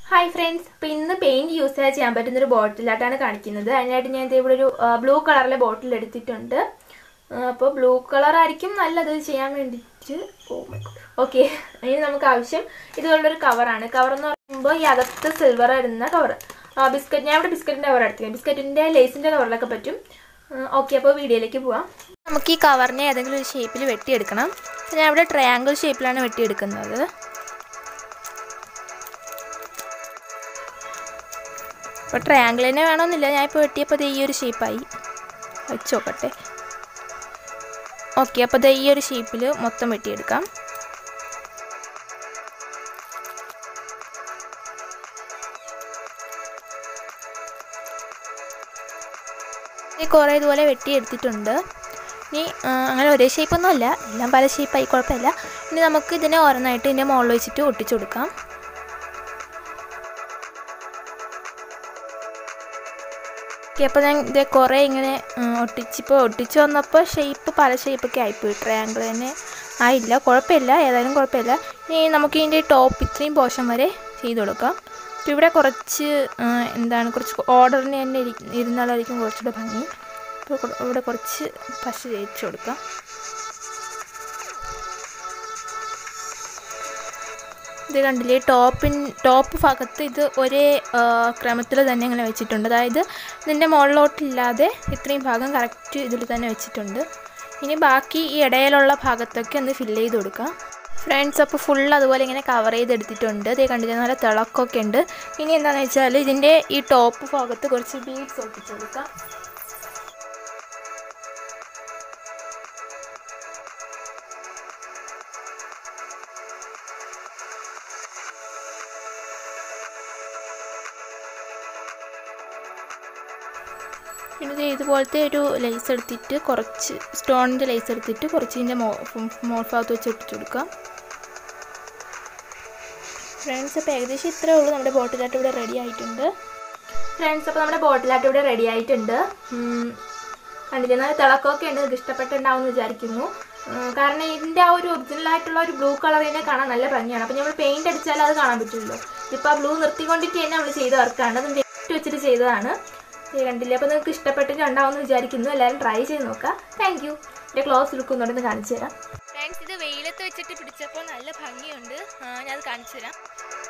hi friends അപ്പോൾ ഇന്ന് paint use ചെയ്യാൻ പറ്റുന്ന ഒരു ബോട്ടിലായിട്ടാണ് കാണിക്കുന്നത് അതിനായിട്ട് ഞാൻ ദേ ഇവിടെ ഒരു ബ്ലൂ കളറിലെ ബോട്ടിൽ എടുത്തിട്ടുണ്ട് അപ്പോൾ ബ്ലൂ കളർ ആയിരിക്കും നല്ലത് ചെയ്യാൻ വേണ്ടിയിട്ട് ഓ മൈ ഗോഡ് ഓക്കെ അതിന് നമുക്ക് ആവശ്യം ഇതുപോലുള്ളൊരു കവറാണ് കവർ എന്ന് പറയുമ്പോൾ ഈ അകത്ത് സിൽവർ ഇടുന്ന കവർ ബിസ്ക്കറ്റ് ഞാൻ ഇവിടെ ബിസ്ക്കറ്റിൻ്റെ കവർ എടുത്തില്ല ബിസ്ക്കറ്റിൻ്റെ ലേസിൻ്റെ കവറിലൊക്കെ പറ്റും ഓക്കെ അപ്പോൾ വീഡിയോയിലേക്ക് പോവാം നമുക്ക് ഈ കവറിനെ ഏതെങ്കിലും ഒരു ഷേപ്പിൽ വെട്ടിയെടുക്കണം ഞാൻ ഇവിടെ ട്രയാങ്കിൾ ഷേപ്പിലാണ് വെട്ടിയെടുക്കുന്നത് അപ്പോൾ ട്രയാങ്കിൾ തന്നെ വേണമെന്നില്ല ഞാൻ ഇപ്പോൾ വെട്ടിയപ്പോൾ ഈ ഒരു ഷേപ്പായി വെച്ച് നോക്കട്ടെ ഓക്കെ അപ്പോൾ ഈ ഒരു ഷേപ്പിൽ മൊത്തം വെട്ടിയെടുക്കാം ഈ കുറേ ഇതുപോലെ വെട്ടിയെടുത്തിട്ടുണ്ട് ഇനി അങ്ങനെ ഒരേ ഷേപ്പൊന്നും അല്ല എല്ലാം പല ഷേപ്പായി കുഴപ്പമില്ല ഇനി നമുക്ക് ഇതിനെ ഓരോന്നായിട്ട് ഇതിൻ്റെ മുകളിൽ വെച്ചിട്ട് ഒട്ടിച്ചു കൊടുക്കാം ഓക്കെ അപ്പോൾ ഞാൻ ഇത് കുറേ ഇങ്ങനെ ഒട്ടിച്ചിപ്പോൾ ഒട്ടിച്ച് വന്നപ്പോൾ ഷേപ്പ് പല ഷേപ്പൊക്കെ ആയിപ്പോയി ട്രയാങ്കിൾ തന്നെ ആയില്ല കുഴപ്പമില്ല ഏതായാലും കുഴപ്പമില്ല ഇനി നമുക്ക് ഇതിൻ്റെ ടോപ്പ് ഇത്രയും പോഷൻ വരെ ചെയ്ത് കൊടുക്കാം അപ്പോൾ ഇവിടെ കുറച്ച് എന്താണ് കുറച്ച് ഓർഡറിന് തന്നെ ഇരുന്നാലായിരിക്കും കുറച്ചുകൂടെ ഭംഗി അപ്പോൾ ഇവിടെ കുറച്ച് പശ തേച്ച് കൊടുക്കാം ഇത് കണ്ടില്ലേ ടോപ്പിൻ ടോപ്പ് ഭാഗത്ത് ഇത് ഒരേ ക്രമത്തിൽ തന്നെ ഇങ്ങനെ വെച്ചിട്ടുണ്ട് അതായത് ഇതിൻ്റെ മുകളിലോട്ടില്ലാതെ ഇത്രയും ഭാഗം കറക്റ്റ് ഇതിൽ തന്നെ വെച്ചിട്ടുണ്ട് ഇനി ബാക്കി ഈ ഇടയിലുള്ള ഭാഗത്തൊക്കെ ഒന്ന് ഫില്ല് ചെയ്ത് കൊടുക്കാം ഫ്രണ്ട്സ് അപ്പോൾ ഫുൾ അതുപോലെ ഇങ്ങനെ കവർ ചെയ്തെടുത്തിട്ടുണ്ട് ഇതേ കണ്ടില്ലേ നല്ല തിളക്കമൊക്കെ ഉണ്ട് ഇനി എന്താണെന്ന് വെച്ചാൽ ഇതിൻ്റെ ഈ ടോപ്പ് ഭാഗത്ത് കുറച്ച് ബീഡ്സ് ഒട്ടിച്ച് കൊടുക്കാം പിന്നെ ഇതുപോലത്തെ ഒരു ലേസ് എടുത്തിട്ട് കുറച്ച് സ്റ്റോണിൻ്റെ ലേസ് എടുത്തിട്ട് കുറച്ച് ഇതിൻ്റെ മോ മോൾ ഭാഗത്ത് വെച്ച് ഒട്ടിച്ചു കൊടുക്കാം ഫ്രണ്ട്സ് അപ്പോൾ ഏകദേശം ഇത്രേ ഉള്ളൂ നമ്മുടെ ബോട്ടിലായിട്ട് ഇവിടെ റെഡി ആയിട്ടുണ്ട് ഫ്രണ്ട്സ് അപ്പോൾ നമ്മുടെ ബോട്ടിലായിട്ട് ഇവിടെ റെഡി ആയിട്ടുണ്ട് കണ്ടില്ലേ നല്ല തിളക്കമൊക്കെ ഉണ്ട് നിങ്ങൾക്ക് ഇഷ്ടപ്പെട്ടുണ്ടാവും എന്ന് വിചാരിക്കുന്നു കാരണം ഇതിൻ്റെ ആ ഒരു ഒറിജിനൽ ആയിട്ടുള്ള ഒരു ബ്ലൂ കളർ തന്നെ കാണാൻ നല്ല ഭംഗിയാണ് അപ്പോൾ നമ്മൾ പെയിൻറ് അടിച്ചാൽ അത് കാണാൻ പറ്റുമല്ലോ ഇതിപ്പോൾ ആ ബ്ലൂ നിർത്തിക്കൊണ്ടിട്ട് തന്നെ നമ്മൾ ചെയ്ത വർക്കാണ് അത് വെച്ച് വെച്ചിട്ട് ചെയ്തതാണ് കണ്ടില്ലേ അപ്പോൾ നിങ്ങൾക്ക് ഇഷ്ടപ്പെട്ടിട്ടുണ്ടാവുമെന്ന് വിചാരിക്കുന്നു എല്ലാവരും ട്രൈ ചെയ്ത് നോക്കുക താങ്ക് യു എൻ്റെ ക്ലോസ് ലുക്ക് ഒന്നുകൂടെ കാണിച്ചു തരാം ഫ്രണ്ട്സ് ഇത് വെയിലത്ത് വെച്ചിട്ട് പിടിച്ചപ്പോൾ നല്ല ഭംഗിയുണ്ട് ഞാനത് കാണിച്ചു തരാം